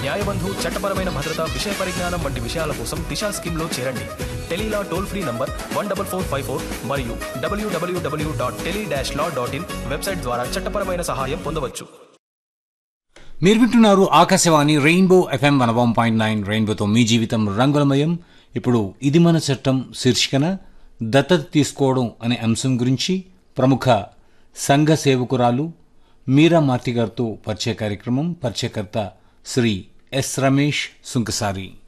న్యాయబంధు చట్టపరమైన భద్రత విషయ పరిజ్ఞానం వంటి విషయాల కోసం దిశా స్కీమ్లో చేరండి tele law toll free number one double four five four మరియు డబ్ల్యూడబ్ల్యూడబ్ల్యూ dot tele dash law dot in website ద్వారా చట్టపరమైన సహాయం పొందవచ్చు మీరు వింటున్నారు Akashvani rainbow FM one one point nine రెయిన్బోతో మీ జీవితం రంగులమయం ఇప్పుడు ఇది మన చట్టం శీర్షికన దత్తత తీసుకోవడం అనే అంశం గురించి ప్రముఖ సంఘ సేవకురాలు మీరా మార్తి గారితో పరిచయ కార్యక్రమం పరిచయకర్త శ్రీ ఎస్ రమేష్ సుంకసారి